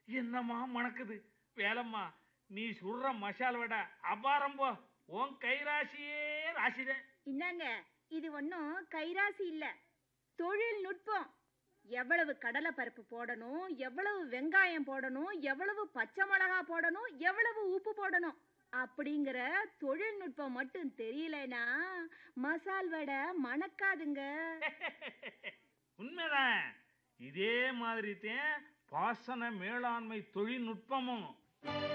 என்னம்மா மணக்குது வேலம்மா நீ சுடுற மசால் வடை அபாரம் போ உன் கைராசியே ராசிதே இந்தாங்க இது ஒன்றும் கைராசி இல்ல தொழில்நுட்பம் எவ்வளவு கடலை பருப்பு போடணும் எவ்வளவு வெங்காயம் போடணும் எவ்வளவு பச்சை மிளகா போடணும் எவ்வளவு உப்பு போடணும் அப்படிங்கிற தொழில்நுட்பம் மட்டும் தெரியலனா மசால் வடை மணக்காதுங்க உண்மைதான் இதே மாதிரி தான் பாசன மேலாண்மை தொழில்நுட்பமும்